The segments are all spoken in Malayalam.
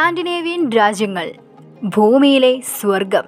സ്കാൻഡിനേവിയൻ രാജ്യങ്ങൾ ഭൂമിയിലെ സ്വർഗം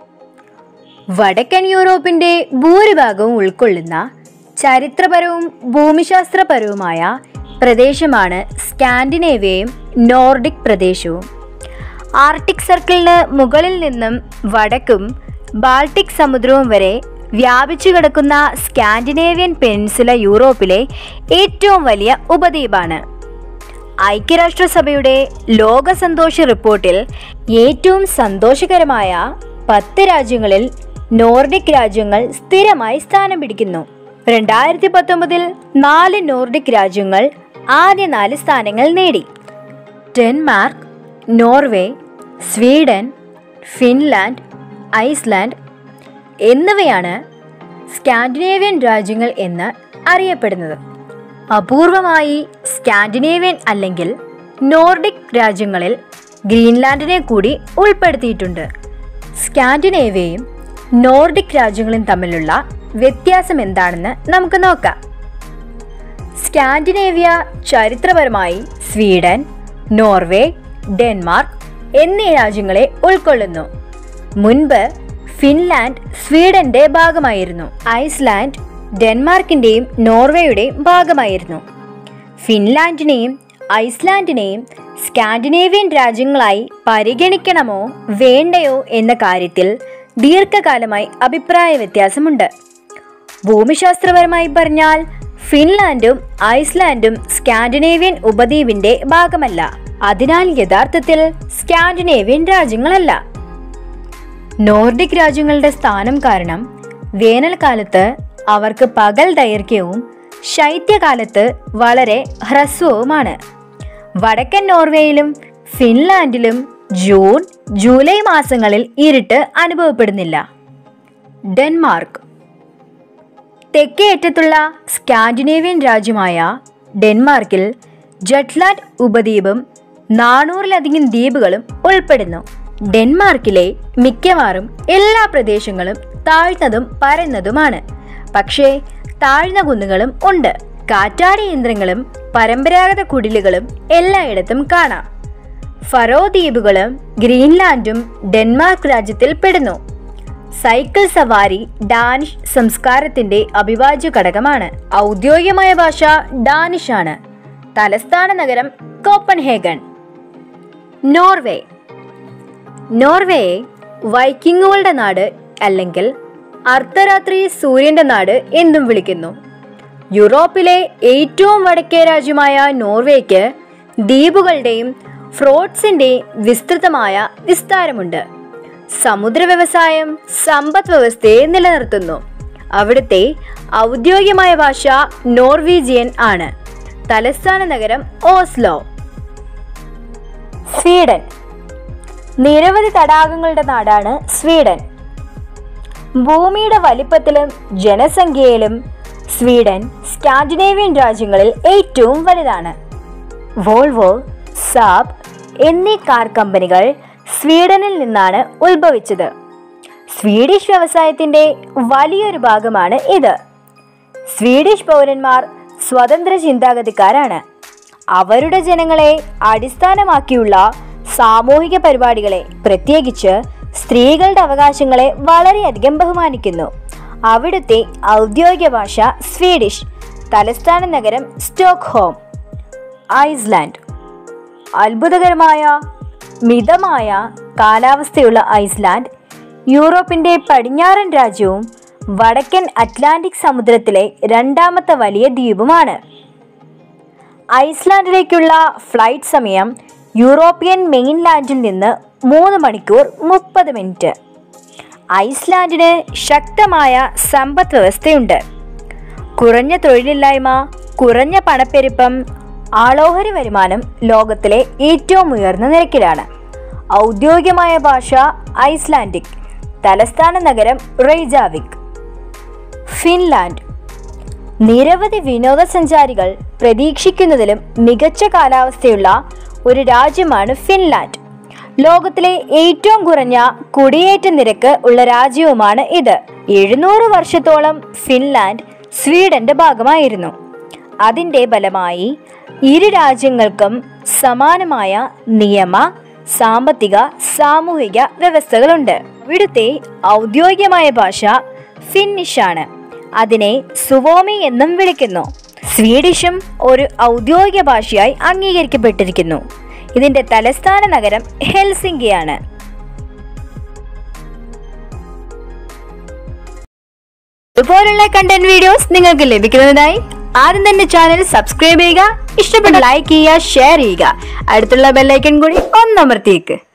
വടക്കൻ യൂറോപ്പിന്റെ ഭൂരിഭാഗവും ഉൾക്കൊള്ളുന്ന ചരിത്രപരവും ഭൂമിശാസ്ത്രപരവുമായ പ്രദേശമാണ് സ്കാൻഡിനേവിയയും നോർഡിക് പ്രദേശവും ആർട്ടിക് സർക്കിളിന് മുകളിൽ നിന്നും വടക്കും ബാൾട്ടിക് സമുദ്രവും വരെ വ്യാപിച്ചു കിടക്കുന്ന സ്കാൻഡിനേവിയൻ പെനിൻസുല യൂറോപ്പിലെ ഏറ്റവും വലിയ ഉപദ്വീപാണ് ഐക്യരാഷ്ട്രസഭയുടെ ലോക സന്തോഷ റിപ്പോർട്ടിൽ ഏറ്റവും സന്തോഷകരമായ പത്ത് രാജ്യങ്ങളിൽ നോർഡിക് രാജ്യങ്ങൾ സ്ഥിരമായി സ്ഥാനം പിടിക്കുന്നു രണ്ടായിരത്തി പത്തൊമ്പതിൽ നാല് നോർഡിക് രാജ്യങ്ങൾ ആദ്യ നാല് സ്ഥാനങ്ങൾ നേടി Denmark Norway Sweden Finland Iceland എന്നിവയാണ് സ്കാൻഡിനേവിയൻ രാജ്യങ്ങൾ എന്ന് അറിയപ്പെടുന്നത് അപൂർവമായി സ്കാൻഡിനേവിയൻ അല്ലെങ്കിൽ നോർഡിക് രാജ്യങ്ങളിൽ ഗ്രീൻലാൻഡിനെ കൂടി ഉൾപ്പെടുത്തിയിട്ടുണ്ട് സ്കാൻഡിനേവിയയും നോർഡിക് രാജ്യങ്ങളും തമ്മിലുള്ള വ്യത്യാസം എന്താണെന്ന് നമുക്ക് നോക്കാം സ്കാൻഡിനേവിയ ചരിത്രപരമായി സ്വീഡൻ നോർവേ ഡെൻമാർക്ക് എന്നീ രാജ്യങ്ങളെ ഉൾക്കൊള്ളുന്നു മുൻപ് ഫിൻലാൻഡ് സ്വീഡന്റെ ഭാഗമായിരുന്നു ഐസ്ലാൻഡ് ഡെൻമാർക്കിന്റെയും നോർവേയുടെയും ഭാഗമായിരുന്നു ഫിൻലാൻഡിനെയും ഐസ്ലാൻഡിനെയും സ്കാൻഡിനേവിയൻ രാജ്യങ്ങളായി പരിഗണിക്കണമോ വേണ്ടയോ എന്ന കാര്യത്തിൽ ദീർഘകാലമായി അഭിപ്രായ വ്യത്യാസമുണ്ട് ഭൂമിശാസ്ത്രപരമായി പറഞ്ഞാൽ ഫിൻലാൻഡും ഐസ്ലാൻഡും സ്കാൻഡിനേവിയൻ ഉപദ്വീപിന്റെ ഭാഗമല്ല അതിനാൽ യഥാർത്ഥത്തിൽ സ്കാൻഡിനേവിയൻ രാജ്യങ്ങളല്ല നോർഡിക് രാജ്യങ്ങളുടെ സ്ഥാനം കാരണം വേനൽക്കാലത്ത് അവർക്ക് പകൽ ദൈർഘ്യവും ശൈത്യകാലത്ത് വളരെ ഹ്രസ്വവുമാണ് വടക്കൻ നോർവേയിലും ഫിൻലാൻഡിലും ജൂൺ ജൂലൈ മാസങ്ങളിൽ ഇരുട്ട് അനുഭവപ്പെടുന്നില്ല ഡെൻമാർക്ക് തെക്കേ അറ്റത്തുള്ള സ്കാൻഡിനേവിയൻ രാജ്യമായ ഡെൻമാർക്കിൽ ജട്ട്ലാൻഡ് ഉപദ്വീപും നാനൂറിലധികം ദ്വീപുകളും ഉൾപ്പെടുന്നു ഡെൻമാർക്കിലെ മിക്കവാറും എല്ലാ പ്രദേശങ്ങളും താഴ്ന്നതും പരന്നതുമാണ് പക്ഷേ താഴ്ന്ന കുന്നുകളും ഉണ്ട് കാറ്റാടി യന്ത്രങ്ങളും പരമ്പരാഗത കുടിലുകളും എല്ലായിടത്തും കാണാം ഫറോ ദ്വീപുകളും ഗ്രീൻലാൻഡും ഡെൻമാർക്ക് രാജ്യത്തിൽ പെടുന്നു സൈക്കിൾ സവാരി ഡാനിഷ് സംസ്കാരത്തിന്റെ അവിഭാജ്യ ഘടകമാണ് ഔദ്യോഗികമായ ഭാഷ ഡാനിഷ് ആണ് തലസ്ഥാന നഗരം കോപ്പൻഹേഗൺ നോർവേ നോർവേയെ വൈക്കിങ്ങുകളുടെ നാട് അല്ലെങ്കിൽ അർദ്ധരാത്രി സൂര്യന്റെ നാട് എന്നും വിളിക്കുന്നു യൂറോപ്പിലെ ഏറ്റവും വടക്കേ രാജ്യമായ നോർവേക്ക് ദ്വീപുകളുടെയും ഫ്രോട്ട്സിന്റെയും വിസ്തൃതമായ വിസ്താരമുണ്ട് സമുദ്ര വ്യവസായം സമ്പദ് വ്യവസ്ഥയെ നിലനിർത്തുന്നു അവിടുത്തെ ഔദ്യോഗികമായ ഭാഷ നോർവീജിയൻ ആണ് തലസ്ഥാന നഗരം ഓസ്ലോ സ്വീഡൻ നിരവധി തടാകങ്ങളുടെ നാടാണ് സ്വീഡൻ ഭൂമിയുടെ വലിപ്പത്തിലും ജനസംഖ്യയിലും സ്വീഡൻ സ്കാൻഡിനേവിയൻ രാജ്യങ്ങളിൽ ഏറ്റവും വലുതാണ് വോൾവോ സാബ് എന്നീ കാർ കമ്പനികൾ സ്വീഡനിൽ നിന്നാണ് ഉത്ഭവിച്ചത് സ്വീഡിഷ് വ്യവസായത്തിന്റെ വലിയൊരു ഭാഗമാണ് ഇത് സ്വീഡിഷ് പൗരന്മാർ സ്വതന്ത്ര ചിന്താഗതിക്കാരാണ് അവരുടെ ജനങ്ങളെ അടിസ്ഥാനമാക്കിയുള്ള സാമൂഹിക പരിപാടികളെ പ്രത്യേകിച്ച് സ്ത്രീകളുടെ അവകാശങ്ങളെ വളരെയധികം ബഹുമാനിക്കുന്നു അവിടുത്തെ ഔദ്യോഗിക ഭാഷ സ്വീഡിഷ് തലസ്ഥാന നഗരം സ്റ്റോക്ക്ഹോം ഐസ്ലാൻഡ് അത്ഭുതകരമായ മിതമായ കാലാവസ്ഥയുള്ള ഐസ്ലാൻഡ് യൂറോപ്പിന്റെ പടിഞ്ഞാറൻ രാജ്യവും വടക്കൻ അറ്റ്ലാന്റിക് സമുദ്രത്തിലെ രണ്ടാമത്തെ വലിയ ദ്വീപുമാണ് ഐസ്ലാൻഡിലേക്കുള്ള ഫ്ലൈറ്റ് സമയം യൂറോപ്യൻ മെയിൻലാൻഡിൽ നിന്ന് മൂന്ന് മണിക്കൂർ മുപ്പത് മിനിറ്റ് ഐസ്ലാൻഡിന് ശക്തമായ സമ്പദ് വ്യവസ്ഥയുണ്ട് കുറഞ്ഞ തൊഴിലില്ലായ്മ കുറഞ്ഞ പണപ്പെരുപ്പം ആളോഹരി വരുമാനം ലോകത്തിലെ ഏറ്റവും ഉയർന്ന നിരക്കിലാണ് ഔദ്യോഗികമായ ഭാഷ ഐസ്ലാൻഡിക് തലസ്ഥാന നഗരം റെയ്ജാവിക് ഫിൻലാൻഡ് നിരവധി വിനോദസഞ്ചാരികൾ പ്രതീക്ഷിക്കുന്നതിലും മികച്ച കാലാവസ്ഥയുള്ള ഒരു രാജ്യമാണ് ഫിൻലാൻഡ് ലോകത്തിലെ ഏറ്റവും കുറഞ്ഞ കുടിയേറ്റ നിരക്ക് ഉള്ള രാജ്യവുമാണ് ഇത് എഴുന്നൂറ് വർഷത്തോളം ഫിൻലാൻഡ് സ്വീഡന്റെ ഭാഗമായിരുന്നു അതിന്റെ ഫലമായി ഇരു രാജ്യങ്ങൾക്കും സമാനമായ നിയമ സാമ്പത്തിക സാമൂഹിക വ്യവസ്ഥകളുണ്ട് ഇവിടുത്തെ ഔദ്യോഗികമായ ഭാഷ ഫിന്നിഷ് ആണ് അതിനെ സുവോമി എന്നും വിളിക്കുന്നു സ്വീഡിഷും ഒരു ഔദ്യോഗിക ഭാഷയായി അംഗീകരിക്കപ്പെട്ടിരിക്കുന്നു ഇതിന്റെ തലസ്ഥാന നഗരം ഹെൽസിംഗിയാണ് ഇതുപോലുള്ള കണ്ടന്റ് വീഡിയോസ് നിങ്ങൾക്ക് ലഭിക്കുന്നതിനായി ആദ്യം തന്നെ ചാനൽ സബ്സ്ക്രൈബ് ചെയ്യുക ഇഷ്ടപ്പെട്ട ലൈക്ക് ചെയ്യുക ഷെയർ ചെയ്യുക അടുത്തുള്ള ബെല്ലൈക്കൺ കൂടി ഒന്നമർത്തിയേക്ക്